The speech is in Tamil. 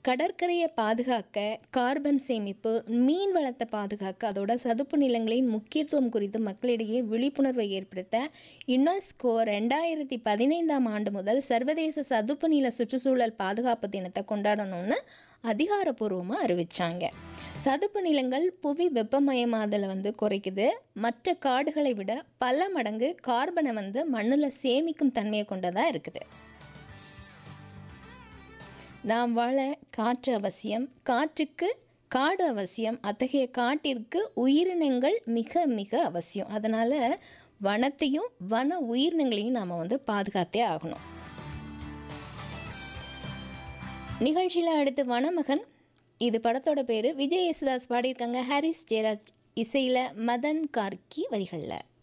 கடற்கரையை பாதுகாக்க கார்பன் சேமிப்பு மீன் வளத்தை பாதுகாக்க அதோட சதுப்பு நிலங்களின் முக்கியத்துவம் குறித்து மக்களிடையே விழிப்புணர்வை ஏற்படுத்த யுனெஸ்கோ ரெண்டாயிரத்தி பதினைந்தாம் ஆண்டு முதல் சர்வதேச சதுப்பு நில சுற்றுச்சூழல் பாதுகாப்பு தினத்தை கொண்டாடணும்னு அதிகாரப்பூர்வமாக அறிவிச்சாங்க சதுப்பு நிலங்கள் புவி வெப்பமயமாதலை வந்து குறைக்குது மற்ற காடுகளை விட பல மடங்கு கார்பனை வந்து மண்ணில் சேமிக்கும் தன்மையை கொண்டதாக இருக்குது நாம் வாழ காற்று அவசியம் காற்றுக்கு காடு அவசியம் அத்தகைய காட்டிற்கு உயிரினங்கள் மிக மிக அவசியம் அதனால் வனத்தையும் வன உயிரினங்களையும் நாம் வந்து பாதுகாத்தே ஆகணும் நிகழ்ச்சியில் அடுத்து வனமகன் இது படத்தோட பேர் விஜய் யேசுதாஸ் பாடியிருக்காங்க ஹாரிஸ் ஜெயராஜ் இசையில் மதன் கார்கி வரிகளில்